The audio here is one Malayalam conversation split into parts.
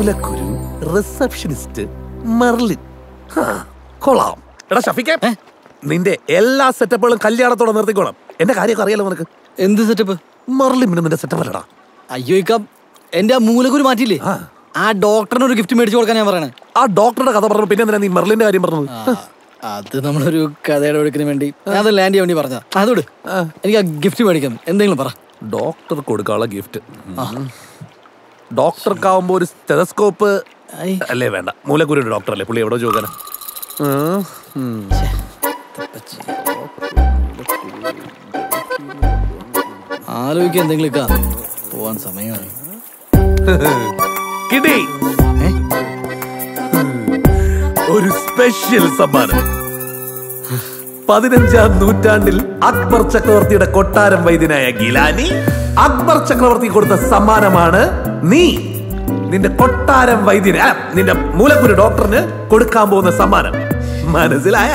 മൂലക്കുരു റിസപ്ഷനിസ്റ്റ് മെർലിൻ ഹാ, കൊള്ളാം എടാ ഷഫിക്കെ നിന്റെ എല്ലാ സെറ്റപ്പുകളും കല്യാണത്തോടെ നിർത്തിക്കോണം എന്റെ കാര്യമൊക്കെ അറിയാലോ നിനക്ക് എന്ത് സെറ്റപ്പ് മെർലിൻ പിന്നെ നിന്റെ സെറ്റപ്പ് അല്ലടാ അയ്യോ ഇക്ക എന്റെ ആ മൂലക്കുരു മാറ്റിയില്ലേ ആ. ആ ഡോക്ടറിന് ഒരു ഗിഫ്റ്റ് മേടിച്ചു കൊടുക്കാൻ ഞാൻ പറയണേ ആ ഡോക്ടറുടെ കഥ പറഞ്ഞു പിന്നെ എന്തിനാ നീ മെർലിന്റെ കാര്യം പറഞ്ഞത് ആ, അത് നമ്മളൊരു കഥയുടെ ഒഴുക്കിന് വേണ്ടി ഞാൻ അത് ലാൻഡ് ചെയ്യാൻ വേണ്ടി പറഞ്ഞ അതോട് എനിക്ക് ആ ഗിഫ്റ്റ് മേടിക്കാം എന്തെങ്കിലും പറ ഡോക്ടർ കൊടുക്കാനുള്ള ഗിഫ്റ്റ് ഡോക്ടർക്കാവുമ്പോ ഒരു സ്റ്റെതസ്കോപ്പ് ഐ. അല്ലേ വേണ്ട മൂലക്കുരുയുടെ ഡോക്ടർ അല്ലേ പുള്ളി എവിടെ ചോദിക്കാനാ ആലോചിക്കാൻ എന്തെങ്കിലും ഇക്ക പോവാൻ സമയമായി കിട്ടി ഏ? ഒരു സ്പെഷ്യൽ സമ്മാനം പതിനഞ്ചാം നൂറ്റാണ്ടിൽ അക്ബർ ചക്രവർത്തിയുടെ കൊട്ടാരം വൈദ്യനായ ഗിലാനി അക്ബർ ചക്രവർത്തി കൊടുത്ത സമ്മാനമാണ് നീ നിന്റെ കൊട്ടാരം വൈദ്യന് അല്ല, നിന്റെ മൂലക്കുരു ഡോക്ടറിന് കൊടുക്കാൻ പോകുന്ന സമ്മാനം മനസ്സിലായ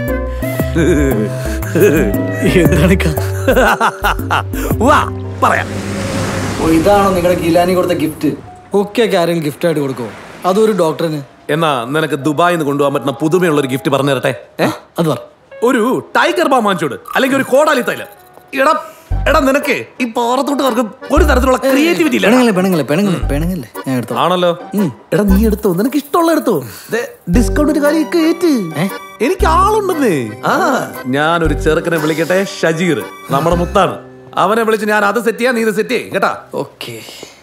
എന്താണ് ഇക്ക വാ പറയാം ഓ, ഇതാണോ നിങ്ങളുടെ ഗിലാനി കൊടുത്ത ഗിഫ്റ്റ് ഒക്കെ ഒക്കെ ആരെങ്കിലും ഗിഫ്റ്റ് ആയിട്ട് കൊടുക്കുമോ അതും ഒരു ഡോക്ടറിന് എന്നാ നിനക്ക് ദുബായിൽ നിന്ന് കൊണ്ടുപോകാൻ പറ്റുന്ന പുതുമയുള്ള ഒരു ഗിഫ്റ്റ് പറഞ്ഞു തരട്ടെ ഏ? അത് പറ ഒരു ടൈഗർ ബാം വാങ്ങിച്ചോട് അല്ലെങ്കിൽ ഒരു കോടാലി തൈലം എടാ എടാ നിനക്ക് ഈ പാറത്തോട്ടുകാർക്ക് ഒരു തരത്തിലുള്ള ക്രിയേറ്റിവിറ്റി ഇല്ല പെണങ്ങല്ലേ പെണങ്ങല്ലേ പെണങ്ങല്ലേ പെണങ്ങല്ലേ ഞാൻ എടുത്തോ ആണല്ലോ എടാ നീ എടുത്തോ നിനക്ക് ഇഷ്ടമുള്ള എടുത്തോ ഡിസ്കൗണ്ടിന് കാര്യമൊക്കെ ഏറ്റ് എനിക്ക് ആളുണ്ടെന്നേ ആ ഞാനൊരു ചെറുക്കനെ വിളിക്കട്ടെ ഷജീർ നമ്മുടെ മുത്താണ് അവനെ വിളിച്ച് ഞാൻ അത് സെറ്റ് ചെയ്യാം നീ ഇത് സെറ്റ് ചെയ്യും കേട്ടാ ഓക്കെ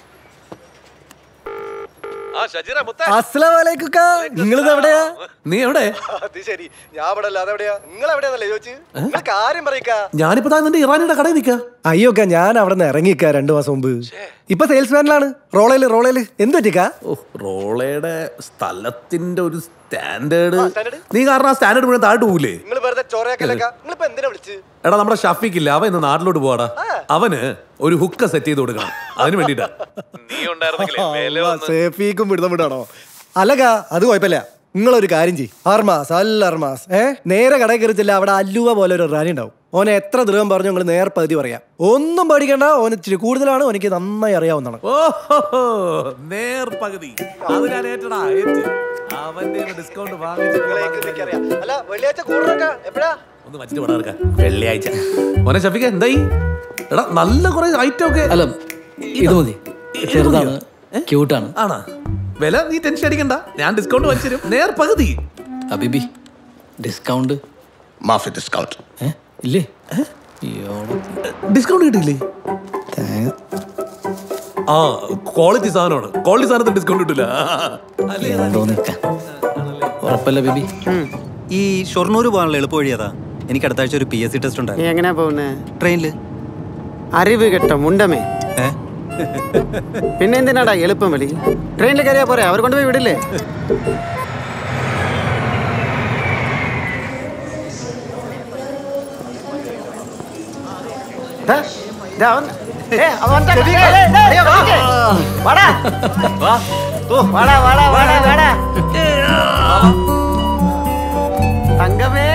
ആ ഷജീറ മുത്ത അസ്സലാമലൈക്കും നിങ്ങളിത് എവിടെയാ നീ എവിടെ അത് ശരി ഞാൻ ഇവിടെ അല്ലാതെ എവിടെയാ നിങ്ങൾ എവിടെയാന്നല്ലേ ചോദിച്ചു നിങ്ങൾ കാര്യം പറയിക്കാ ഞാനിപ്പോ താ നിന്റെ ഇറാനിയുടെ കടയിൽ നിൽക്കാം അയ്യോക്ക ഞാൻ അവിടെ നിന്ന് ഇറങ്ങിക്ക രണ്ടു മാസം മുമ്പ് ഇപ്പൊ സെയിൽസ്മാനിലാണ് റോളയില് റോളയില് എന്ത് പറ്റിക്കാ ഓ റോളയുടെ സ്ഥലത്തിന്റെ ഒരു സ്റ്റാൻഡേർഡ് നീ കാരണം ആ സ്റ്റാൻഡേർഡ് മുഴുവൻ താഴോട്ട് പോകില്ലേ നിങ്ങൾ വെറുതെ ചോറയാക്കലക്ക നിങ്ങൾ ഇപ്പൊ എന്തിനാ വിളിച്ച് എടാ നമ്മുടെ ഷഫീഖില്ല അവൻ ഇന്ന് നാട്ടിലോട്ട് പോവാടാ അവന് ഒരു ഹുക്ക സെറ്റ് ചെയ്ത് കൊടുക്കണം അതിന് വേണ്ടിട്ടാ നീ സേഫിക്കും വിടുന്ന വിടാണോ അല്ലക്ക അത് കുഴപ്പമില്ല നിങ്ങളൊരു കാര്യം ചെയ്യും അർമാസ് അല്ല അർമാസ് ഏ നേരെ കടയിൽ കയറിച്ചില്ല അവിടെ അല്ലുവ പോലെ ഒരു റാണി ഉണ്ടാവും ഓനെ എത്ര ദൃഹം പറഞ്ഞു നിങ്ങൾ നേർ പകുതി പറയാം ഒന്നും പേടിക്കണ്ട ഓന് ഇച്ചിരി കൂടുതലാണ് ഓനിക്ക് നന്നായി അറിയാവുന്നതാണ് ഓഹോ നേർ പകുതി അത് ഞാൻ ഏറ്റടാ ഏറ്റ് അവന്റെ ഡിസ്കൗണ്ട് അല്ല വെള്ളിയാഴ്ച കൂടുതലൊക്കെ എപ്പോഴാ ഒന്ന് വച്ചിട്ട് പടാർക്ക വെള്ളിയാഴ്ച മോനെ ഷഫീഖ എന്തായി എടാ നല്ല കുറെ ഐറ്റം ഒക്കെ അല്ല ഇത് മതി ചെറുതാണ് ക്യൂട്ടാണ് ആണാ വില നീ ടെൻഷൻ അടിക്കണ്ട ഞാൻ ഡിസ്കൗണ്ട് വെച്ചിരും നേർ പകുതി അബിബി ഡിസ്കൗണ്ട് മാഫി ഡിസ്കൗണ്ട് ഏ ഇല്ലേ ഇയ്യോടെ. ഡിസ്കൗണ്ട് കിട്ടിയില്ലേ തേങ്ങ. ആ ക്വാളിറ്റി സാധനമാണ് ക്വാളിറ്റി സാധനത്തിന് ഡിസ്കൗണ്ട് കിട്ടില്ല അല്ലേ എന്തോ നിക്കാൻ ഉറപ്പല്ല ബേബി ഈ ഷൊർണൂർ പോകാനുള്ള എളുപ്പ വഴി അതാ എനിക്ക് അടുത്ത ആഴ്ച ഒരു പി എസ് സി ടെസ്റ്റ് നീ ഉണ്ടായിരുന്നു എങ്ങനെയാ പോകുന്നേ ട്രെയിനിൽ അറിവ് കെട്ടോ മുണ്ടമേ ഏ പിന്നെ എന്തിനാടാ എളുപ്പം വലി ട്രെയിനിൽ കയറിയാ പോരെ അവർ കൊണ്ടുപോയി വിടില്ലേ ദാ, ദാ അവൻ- ഏ, അവൻ വന്നിട്ടാ. ഏയ്, ഏയ്, ഏയ്, വാ. വാടാ. വാടാ, വാടാ, വാടാ, വാടാ. തങ്കമേ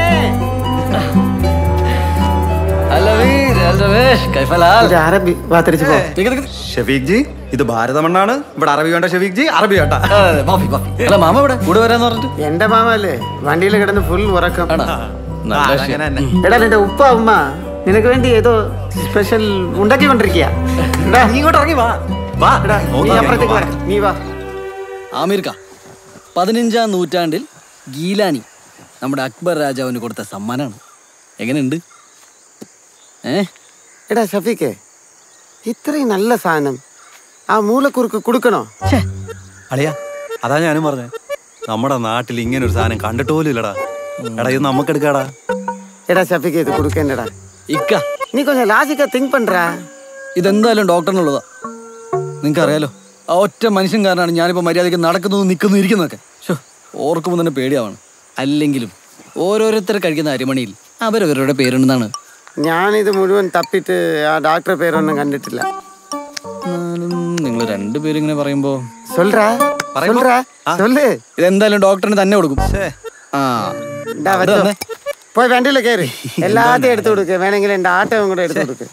ഇത് അറബി വാ തിരിച്ചു പോ ഷഫീഖ് ജി ഇത് ഭാരതമണ്ണാണ് ഇവിടെ അറബി വേണ്ട ഷഫീഖ് ജി അറബി വേണ്ട മാഫി മാഫി അല്ല മാമ ഇവിടെ കൂടെ വരാന്ന് പറഞ്ഞിട്ട് എന്റെ മാമല്ലേ വണ്ടിയിൽ കിടന്ന് ഫുൾ ഉറക്കം ആണോ നല്ല വിഷയം. അങ്ങനെ തന്നെ എടാ നിന്റെ ഉപ്പ ഉമ്മ നിനക്ക് വേണ്ടി ഏതോ സ്പെഷ്യൽ ഉണ്ടാക്കിക്കൊണ്ടിരിക്കുക നീ ഇങ്ങോട്ട് ഇറങ്ങി വാ വാ നീ അപ്പുറത്തേക്ക് വാ നീ വാ ആമീർക്ക പതിനഞ്ചാം നൂറ്റാണ്ടിൽ ഗീലാനി നമ്മുടെ അക്ബർ രാജാവിന് കൊടുത്ത സമ്മാനമാണ് എങ്ങനെയുണ്ട് ഏ എടാ ഷഫീഖെ ഇത്രയും നല്ല സാധനം ആ മൂലക്കുറുക്ക് കൊടുക്കണോ അളിയാ അതാ ഞാനും പറഞ്ഞേ നമ്മുടെ നാട്ടിൽ ഇങ്ങനെ ഒരു സാധനം കണ്ടിട്ട് പോലും ഇല്ലടാ എടാ ഇത് നമുക്ക് എടുക്കാടാ എടാ ഷഫീഖെ ഇത് കൊടുക്കേണ്ടടാ ഇക്ക നീ കൊഞ്ചം ലാജിക്ക തിങ്ക് പண்றா ഇതെന്തായാലും ഡോക്ടറിനുള്ളതാ നിങ്ങൾക്ക് അറിയാലോ ആ ഒറ്റ മനുഷ്യൻ കാരണമാണ് ഞാനിപ്പോൾ മര്യാദയ്ക്ക് നടക്കുന്നതും നിൽക്കുന്നു ഇരിക്കുന്നതൊക്കെ ഷോ ഓർക്കുമ്പോൾ തന്നെ പേടിയാവാണ് അല്ലെങ്കിലും ഓരോരുത്തർ കഴിക്കുന്ന അരിമണിയിൽ അവരവരുടെ പേരുണ്ടെന്നാണ് ഞാനിത് മുഴുവൻ തപ്പിട്ട് ആ ഡോക്ടറെ പേരൊന്നും കണ്ടിട്ടില്ല എന്നാലും നിങ്ങൾ രണ്ടുപേരും ഇങ്ങനെ പറയുമ്പോൾ சொல்றா சொல்றா சொல்லு ഇതെന്തായാലും ഡോക്ടറിന് തന്നെ കൊടുക്കും ആ ഇണ്ടാ വെച്ചോ. പോയി വണ്ടിയിൽ കയറി എല്ലാத்தையும் എടുത്തു കൊടുക്ക് വേണമെങ്കിൽ എന്റെ ആട്ടവും കൂടെ എടുത്തു കൊടുക്ക്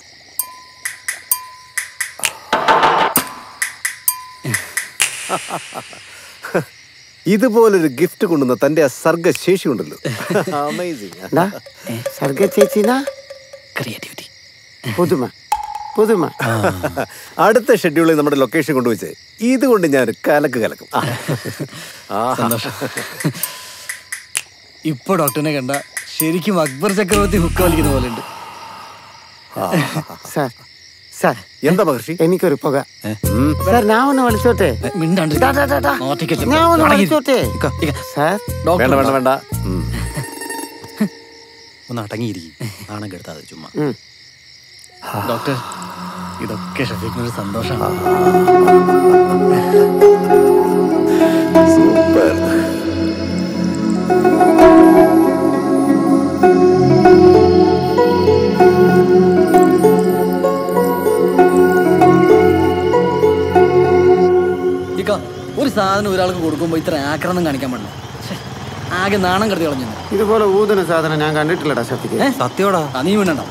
ഇതുപോലൊരു ഗിഫ്റ്റ് കൊണ്ടുവന്ന തന്റെ ആ സർഗശേഷി ഉണ്ടല്ലോ അമേസിങ് ഡാ, സർഗ ചേച്ചിനാ ക്രിയേറ്റിവിറ്റി പുതുമ പുതുമ അടുത്ത ഷെഡ്യൂളിൽ നമ്മുടെ ലൊക്കേഷൻ കൊണ്ടുവച്ചേ ഇതുകൊണ്ട് ഞാൻ ഒരു കലക്ക് കലക്കും ആ. ആഹാ. സന്തോഷം ഇപ്പൊ ഡോക്ടറിനെ കണ്ട ശരിക്കും അക്ബർ ചക്രവർത്തി ഹുക്ക വലിക്കുന്ന പോലെ ഉണ്ട് സാർ സാർ എന്താ മഹർഷി എനിക്കൊരു പുക സാർ ഞാൻ ഒന്ന് വിളിച്ചോട്ടെ മിണ്ടാണ്ട് ഡാ, ഡാ, ഡാ, ഡാ. നോട്ടിക്കല്ലേ. ഞാൻ ഒന്ന് തുടങ്ങി. വിളിച്ചോട്ടെ ഇക്ക, ഇക്ക. സാർ ഡോക്ടർ വേണ്ട വേണ്ട വേണ്ട ഉം. ഒന്ന് അടങ്ങിയിരിക്കും നാണം കെടുത്താതെ ചുമ്മാ ഉം. ഡോക്ടർ ഇതൊക്കെ ഷഫീഖിനൊരു സന്തോഷമാണ് സൂപ്പർ ഇക്ക ഒരു സാധനം ഒരാൾക്ക് കൊടുക്കുമ്പോ ഇത്ര ആക്രമണം കാണിക്കാൻ പാടില്ല ശ്ശെ, ആകെ നാണം കടത്തി കളഞ്ഞു ഇതുപോലെ ഊതുന്ന സാധനം ഞാൻ കണ്ടിട്ടില്ലടാ ഷഫിക്ക് സത്യോടാ ആ, നീ വീണണ്ട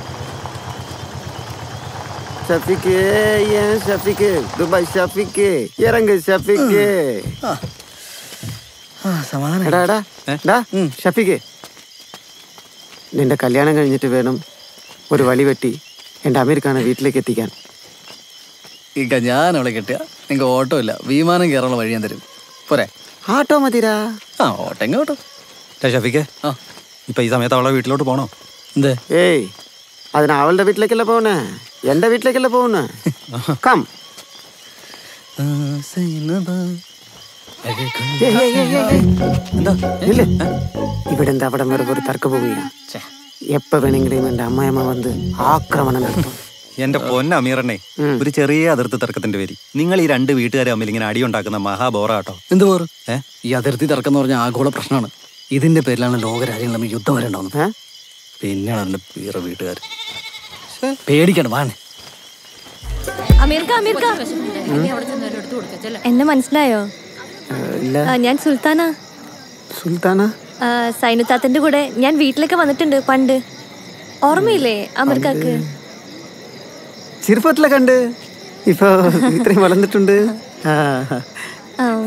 ഷഫിക്ക് ഏൻ ഷഫിക്ക് ദുബായ് ഷഫിക്ക് ഇറങ്ങ് ഷഫിക്ക് സമാധാനം എടാ എടാ ഡാ ഷഫിക്ക് നിന്റെ കല്യാണം കഴിഞ്ഞിട്ട് വേണം ഒരു വലി വെട്ടി എൻ്റെ അമീർക്കാണ് വീട്ടിലേക്ക് എത്തിക്കാൻ ഇക്ക ഞാൻ അവളെ കെട്ടിയ നിങ്ങൾക്ക് ഓട്ടോ ഇല്ല വിമാനം കയറാനുള്ള വഴി ഞാൻ തരും പോരെ ആട്ടോ മതിരാ ആ ഓട്ടെങ്ക ഓട്ടോ ഏ, ഷഫീഖേ ആ ഇപ്പൊ ഈ സമയത്ത് അവളെ വീട്ടിലോട്ട് പോണോ എന്തേ ഏയ് അതിന് അവളുടെ വീട്ടിലേക്കല്ല പോണേ എൻ്റെ വീട്ടിലേക്കല്ല പോകുന്നേ കം ആ, സൈനബ. ഏയ്, ഏയ്, ഏയ്, ഏയ്, ഏയ്. എന്താ ഇല്ല ഇവിടെ എന്താ അവിടെ വെറുതെ ഒരു തർക്കഭൂമിയാ ഛെ, എപ്പ വേണമെങ്കിലും എൻ്റെ അമ്മായിയമ്മ വന്ന് ആക്രമണം നടത്തും എന്റെ പൊന്ന അമീറണ്ണേ ഉം. ഒരു ചെറിയ അതിർത്തി തർക്കത്തിന്റെ പേര് നിങ്ങൾ ഈ രണ്ട് വീട്ടുകാരെ തമ്മിൽ ഇങ്ങനെ അടിയുണ്ടാക്കുന്ന മഹാബോറാട്ടോ എന്ത് പോറ് ഏ? ഈ അതിർത്തി തർക്കം എന്ന് പറഞ്ഞ ആഗോള പ്രശ്നമാണ് ഇതിന്റെ പേരിലാണ് ലോകരാജ്യങ്ങൾ തമ്മിൽ യുദ്ധം വരെ ഉണ്ടാവുന്നത് ഏ? പിന്നെയാണ് അതിന്റെ പീറ വീട്ടുകാർ പേടിക്കണം വാണ് അമീർക്ക അമീർക്ക എന്നെ മനസ്സിലായോ ഏ, ഇല്ല ആ, ഞാൻ സുൽത്താന സുൽത്താന ആ, സൈനുത്താത്തന്റെ കൂടെ ഞാൻ വീട്ടിലൊക്കെ വന്നിട്ടുണ്ട് പണ്ട് ഓർമ്മയില്ലേ അമീർക്കാക്ക് ചെറുപ്പത്തിലെ കണ്ട് ഇപ്പൊ ഇത്രയും വളർന്നിട്ടുണ്ട് ആ. ആം.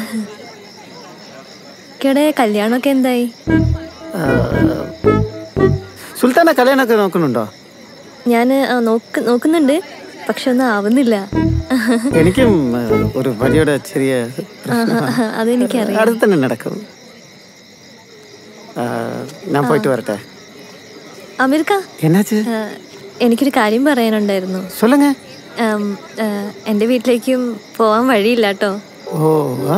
ഇക്കടെ കല്യാണമൊക്കെ എന്തായി ആ. സുൽത്താന കല്യാണമൊക്കെ നോക്കുന്നുണ്ടോ ഞാൻ നോക്ക് നോക്കുന്നുണ്ട് പക്ഷെ ഒന്നും ആവുന്നില്ല എനിക്കും ആ, ഒരു വലിയുടെ ചെറിയ പ്രശ്നം. അതെനിക്കറിയാം അടുത്ത് തന്നെ നടക്കും ആ, ഞാൻ പോയിട്ട് വരട്ടെ അമീർക്ക എന്നാച്ച് ആ, എനിക്കൊരു കാര്യം പറയാനുണ്ടായിരുന്നു சொல்லுங்க ആം, ആ, എൻ്റെ വീട്ടിലേക്കും പോവാൻ വഴിയില്ല കേട്ടോ ഓ ആ?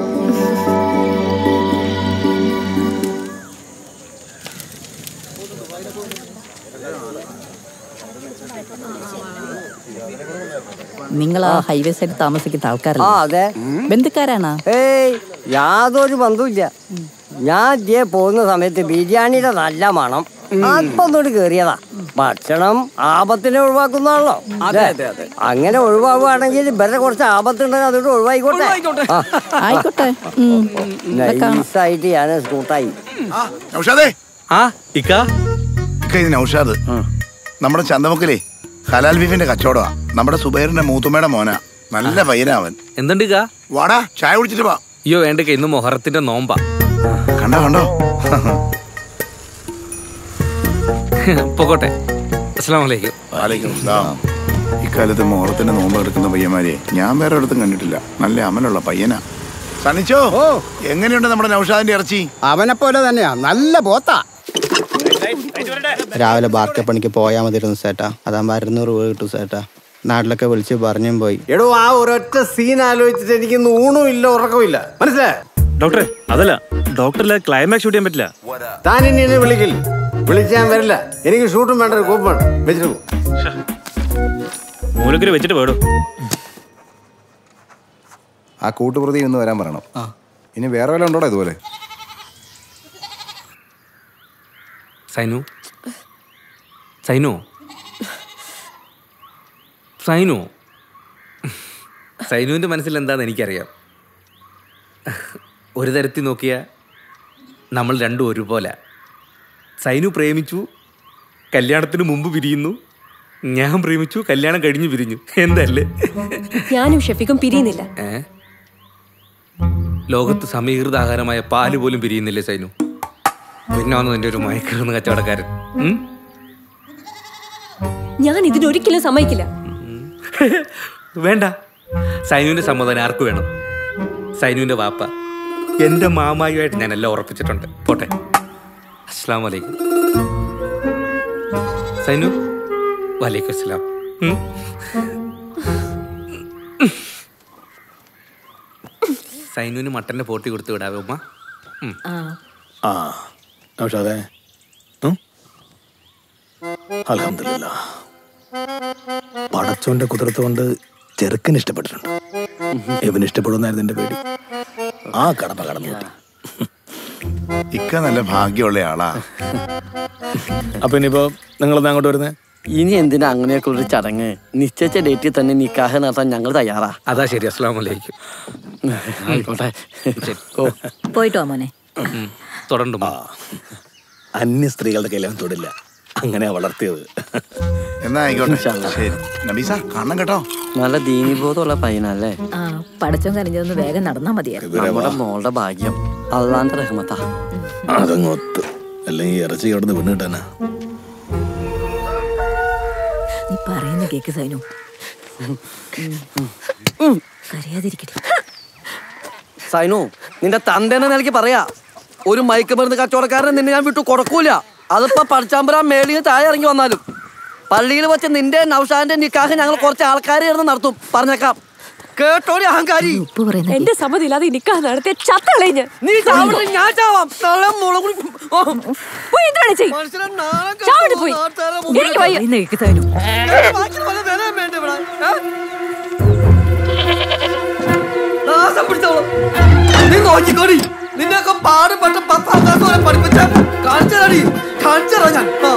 നിങ്ങൾ ആ ഹൈവേ സൈഡിൽ താമസിക്കുന്ന ആ ആൾക്കാരല്ല അതെ ബന്ധുക്കാരാണോ ഏയ് യാതൊരു ബന്ധവുമില്ല ഞാൻ ഇതേ പോകുന്ന സമയത്ത് ബിരിയാണിയുടെ നല്ല മണം അപ്പൊ ഒന്നുകൂടി കേറിയതാ ഭക്ഷണം ആപത്തിനെ ഒഴിവാക്കുന്നതാണല്ലോ അതെ അങ്ങനെ ഒഴിവാകുവാണെങ്കിൽ ഇവരുടെ കുറച്ച് ആപത്തുണ്ടെങ്കിൽ അതുകൊണ്ട് ഒഴിവായിക്കോട്ടെ ആ, ആയിക്കോട്ടെ ഉം. നൈസായിട്ട് ഞാൻ സ്കൂട്ടായി നൗഷാദേ ആ ഇക്ക ഇക്ക ഇത് നൗഷാദ് നമ്മുടെ ചന്തമുക്കിലേ ഹലാൽ ബീഫിന്റെ കച്ചവടമാ നമ്മുടെ സുബൈറിന്റെ മൂത്തുമ്മയുടെ മോനാ നല്ല പയ്യനാ അവൻ എന്തുണ്ട് ഇക്ക വാടാ ചായ കുടിച്ചിട്ട് വാ അയ്യോ വേണ്ടക്ക ഇന്ന് മൊഹറത്തിന്റെ നോമ്പാ കണ്ടോ കണ്ടോ പൊക്കോട്ടെ അസ്സാം വലൈക്കും വാലൈക്കും സലാം ഇക്കാലത്ത് മുഹറത്തിന്റെ നോമ്പ് എടുക്കുന്ന പയ്യന്മാരെ ഞാൻ വേറെ ഇടത്തും കണ്ടിട്ടില്ല നല്ല അമലുള്ള പയ്യനാ സണ്ണിച്ചോ എങ്ങനെയുണ്ട് നമ്മുടെ നൗഷാദിന്റെ ഇറച്ചി അവനെ പോലെ തന്നെയാ നല്ല പോത്താ രാവിലെ ബാർക്കെ പണിക്ക് പോയാൽ മതിയിരുന്നു സേട്ടാ അതാകുമ്പോൾ അറുന്നൂറ് രൂപ കിട്ടും സേട്ടാ നാട്ടിലൊക്കെ വിളിച്ച് പറഞ്ഞും പോയി എടോ ആ ഒരൊറ്റ സീൻ ആലോചിച്ചിട്ട് എനിക്ക് ഇന്ന് ഊണും ഇല്ല ഉറക്കവും ഇല്ല മനസ്സിലായ ഡോക്ടറെ അതല്ല ഡോക്ടറിലെ ക്ലൈമാക്സ് ഷൂട്ട് ചെയ്യാൻ പറ്റില്ല താൻ ഇനി എന്നെ വിളിക്കില്ല വിളിച്ചാൻ വരില്ല എനിക്ക് ഷൂട്ടും വേണ്ട ഒരു കോപ്പ് വേണം വെച്ചിട്ട് പോ. മൂലക്കര് വെച്ചിട്ട് പോയിടും ആ കൂട്ടുപ്രതി ഇന്ന് വരാൻ പറയണം ഇനി വേറെ വല്ല ഉണ്ടോടാ ഇതുപോലെ സൈനു സൈനു സൈനു സൈനുവിൻ്റെ മനസ്സിൽ എന്താണെന്ന് എനിക്കറിയാം ഒരു തരത്തിൽ നോക്കിയാൽ നമ്മൾ രണ്ടും ഒരുപോലെ സൈനു പ്രേമിച്ചു കല്യാണത്തിന് മുമ്പ് പിരിയുന്നു ഞാൻ പ്രേമിച്ചു കല്യാണം കഴിഞ്ഞ് പിരിഞ്ഞു എന്തല്ലേ ഞാനും ഷെഫിക്കും പിരിയുന്നില്ല ഏ ലോകത്ത് സമീകൃത ആഹാരമായ പാല് പോലും പിരിയുന്നില്ലേ സൈനു പിന്നെ വന്നു നിന്റെ ഒരു മയക്കറുന്ന കച്ചവടക്കാരൻ ഉം? ഞാൻ ഇതിനൊരിക്കലും സമ്മതിക്കില്ല വേണ്ട സൈനുവിന്റെ സമ്മതം ആർക്ക് വേണം സൈനുവിന്റെ വാപ്പ എന്റെ മാമായുമായിട്ട് ഞാൻ എല്ലാം ഉറപ്പിച്ചിട്ടുണ്ട് പോട്ടെ അസ്സാം വലൈക്കും സൈനു വലൈക്കും അസ്സലാം ഉം. സൈനുവിന് മട്ടന്റെ പോട്ടി കൊടുത്തു വിടാവേ ഉമ്മ ഉം. ആ നൗഷാദേ അലഹമില്ല പടച്ചോന്റെ കുതിരത്ത് കൊണ്ട് ചെറുക്കന് ഇഷ്ടപ്പെട്ടിട്ടുണ്ട് ഇവന് ഇഷ്ടപ്പെടുന്നായിരുന്നു എന്റെ പേടി ആ കടമ കടന്നു കൂട്ടി ഇക്ക നല്ല ഭാഗ്യമുള്ള ആളാ അപ്പൊ ഇനിയിപ്പോ നിങ്ങൾ അങ്ങോട്ട് വരുന്നേ ഇനി എന്തിനാ അങ്ങനെയൊക്കെ ഒരു ചടങ്ങ് നിശ്ചയിച്ച ഡേറ്റിൽ തന്നെ നിക്കാഹ് നടത്താൻ ഞങ്ങൾ തയ്യാറാ അതാ ശരി അസ്സാം വലൈക്കും ആയിക്കോട്ടെ പോയിട്ട് വാ മോനെ ഉം. തുടർന്നു അന്യ സ്ത്രീകളുടെ കയ്യിലും തൊടില്ല അങ്ങനെയാ വളർത്തിയത് എന്നാ ആയിക്കോട്ടെ ശരി നബീസ കാണണം കേട്ടോ നല്ല ദീനിബോധമുള്ള പയ്യനല്ലേ ആ പടച്ചോൻ കരഞ്ഞതൊന്ന് വേഗം നടന്നാ മതിയായിരുന്നു നമ്മുടെ മോളുടെ ഭാഗ്യം അള്ളാന്റെ റഹ്മത്താ അതങ്ങ് ഒത്ത് അല്ലെങ്കിൽ ഇറച്ചി കിടന്ന് വീണ് കിട്ടാനാ നീ പറയുന്ന കേക്ക് സൈനു കരയാതിരിക്കട്ടെ സൈനു നിന്റെ തന്തേനെ നിലയ്ക്ക് പറയാ ഒരു മയക്കുമരുന്ന് കച്ചവടക്കാരനെ നിന്നെ ഞാൻ വിട്ടു കൊടുക്കൂല അതിപ്പോ പഠിച്ചാമ്പരാൻ മേളിൽ താഴെ ഇറങ്ങി വന്നാലും പള്ളിയിൽ വെച്ച് നിന്റെ നൗഷാന്റെ നിക്കാഹ് ഞങ്ങൾ കുറച്ച് ആൾക്കാരെ ഇരുന്ന് നടത്തും പറഞ്ഞേക്കാം കേട്ടോടി അഹങ്കാരി എന്റെ സമ്മതി ഇല്ലാതെ നിക്കാ നടത്തിയ ചത്തളഞ്ഞ് നീ ചാവട്ടെ, ഞാൻ ചാവാം നല്ല മുളക് പൊടി- ഓ. പോയി എന്താണ് ചെയ്യ്? ചാവട്ടെ പോയി എനിക്ക് വയ്യ പറയുന്ന കേക്ക് സൈനു ബാക്കി വല്ല വിലയും വേണ്ടേ ഇവിടെ? ഏ? നാശം പിടിച്ചോളൂ. നീ നോക്കിക്കോടി നിന്നെയൊക്കെ പാടുപെട്ട പത്താം ക്ലാസ് വരെ പഠിപ്പിച്ച കാണിച്ചതാടി കാണിച്ചതാ ഞാൻ ആ.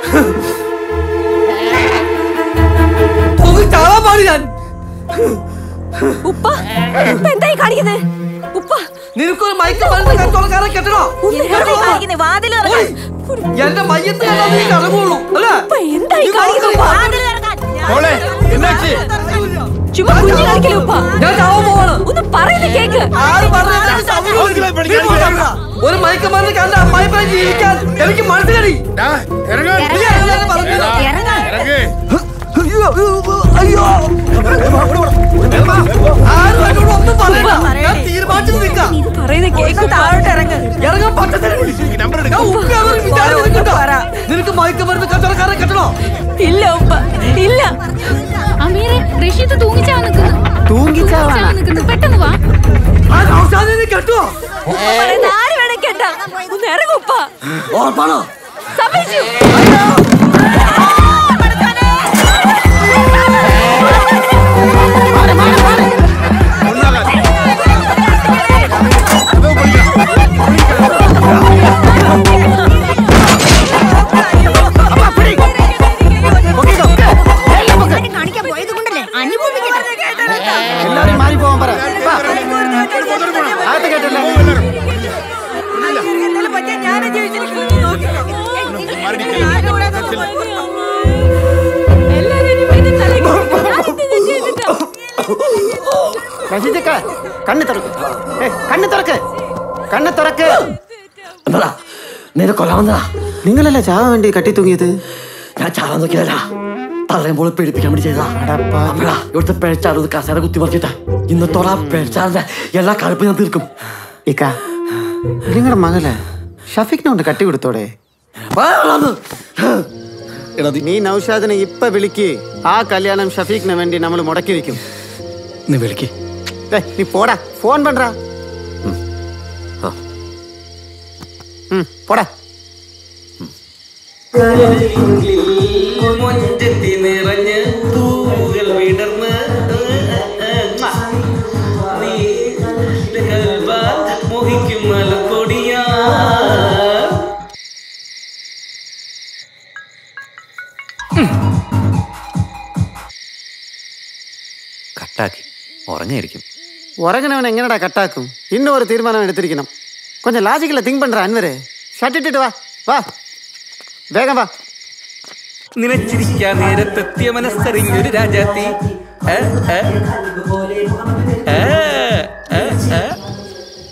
പോയി ചാവാൻ പാടി ഞാൻ ഉപ്പ ഉപ്പ എന്തായി കാണിക്കുന്നേ ഉപ്പ നിനക്കൊരു മയക്ക് മരുന്ന് കച്ചവടക്കാരെ കെട്ടണോ എന്തായി കാണിക്കുന്നെ? വാതില് തുറക്കാൻ. എന്റെ മയ്യത്ത് കണ്ടാ നീ കടങ്ങുള്ളൂ അല്ലേ എന്തായി കാണിക്കുന്നത് ഉപ്പ? ചുമ്മാ കുഞ്ഞു കളിക്കലേ ഉപ്പ ഞാൻ ചാവാൻ പോവാണ് ഒന്ന് പറയുന്ന കേക്ക് ആര് പറഞ്ഞാലും ചാവും. നീ പോടാ. ഒരു മയക്കുമരുന്ന് കണ്ട അമ്മായി പറഞ്ഞ് ജീവിക്കാൻ എനിക്ക് മനസ്സിലായി നീ എല്ലാവരും പറഞ്ഞത്. അയ്യോ, അയ്യോ, അയ്യോ. ആരും എന്നോട് ഒന്നും പറയണ്ട. ഞാൻ തീരുമാനിച്ചു നിൽക്കാം. പറയുന്ന കേക്ക് താഴോട്ട് ഇറങ്ങ് ഇറങ്ങാൻ പറ്റത്തില്ല. ഞാൻ ഉപ്പിയാണെന്ന് വിചാരിച്ചിരിക്കട്ടോ. നിനക്ക് മയക്കുമരുന്ന് കച്ചവടക്കാരെ കെട്ടണോ ഇല്ല ഉപ്പ ഇല്ല അമീറെ റഷീദ് തൂങ്ങിച്ചാ നിൽക്കുന്നു തൂങ്ങിച്ചാവാനാ? നിൽക്കുന്നു പെട്ടെന്ന് വാ ആ നൗഷാദിനെ നീ കെട്ടുവോ ഉപ്പ പറയുന്ന ആര് വേണേ കേട്ടാ ഒന്ന് ഇറങ്ങും ഉപ്പ ഓർപ്പാണോ സമ്മതിച്ചു കാണിക്കാൻ പോയത് കൊണ്ടല്ലേ അനുഭവിക്കട്ടെ എല്ലാരും മാറി പോവാൻ പറ വാ. അകത്ത് കേട്ടല്ലേ റഷീദക്ക കണ്ണ് തുറക്ക് ഏ, കണ്ണ് തുറക്ക് കണ്ണ് തുറക്ക് എന്താ നിന്നെ കൊല്ലാൻ വന്നതാ നിങ്ങളല്ലേ ചാവാൻ വേണ്ടി കട്ടി തൂങ്ങിയത് ഞാൻ ചാവാൻ നോക്കിയതല്ല പറയുമ്പോൾ പേടിപ്പിക്കാൻ വേണ്ടി ചെയ്തതാ അപ്പഴാ ഇവിടുത്തെ പേഴ്ചാട് കസേര കുത്തി മറിച്ചിട്ട് ഇന്നത്തോടെ പേഴ്ചാടിന്റെ എല്ലാ കഴുപ്പും ഞാൻ തീർക്കും ഇക്ക നിങ്ങളുടെ മകള് ഷഫീഖിനെ കൊണ്ട് കട്ടി കൊടുത്തോടെ നീ നൗഷാദിനെ ഇപ്പൊ വിളിക്ക് ആ കല്യാണം ഷഫീഖിന് വേണ്ടി നമ്മൾ മുടക്കി വെക്കും നീ വിളിക്ക് டேய், நீ போடா ஃபோன் பண்றா ம் போடா മൊഞ്ചത്തി നിറഞ്ഞ് പൂവുകൾ വിടർന്ന് നീ കൽബാൽ മോഹിക്കും മലക്കൊടിയാ കട്ടാക്കി ഉറങ്ങായിരിക്കും உறங்கினவன் எங்கனடா கட்டாக்கும் இன்னும் ஒரு தீர்மானம் எடுத்திருக்கணும் கொஞ்சம் லாஜிக்கல திங்க் பண்ற அன்வரு ஷர்ட் இட்டுட்டு வா வா வேகம் வா നിലച്ചിരിക്കാൻ നേരത്തെത്തിയ മനസ്സറിഞ്ഞൊരു രാജാത്തി ഏ, ഏ. ഏ, ഏ, ഏ.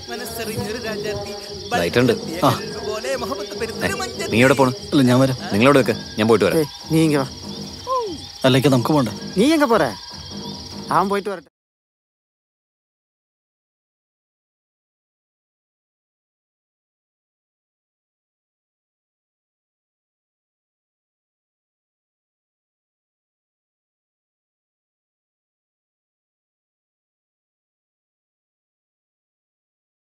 ലൈറ്റ് ഉണ്ട് ആ ഏ, നീ എവിടെ പോണു അല്ല ഞാൻ വരാം നിങ്ങളോട് വെക്ക് ഞാൻ പോയിട്ട് വരാം நீ இங்க வா അല്ലെങ്കിൽ നമുക്ക് പോണ്ട நீ எங்க போற அவன் போயிட்டு வரட்டும்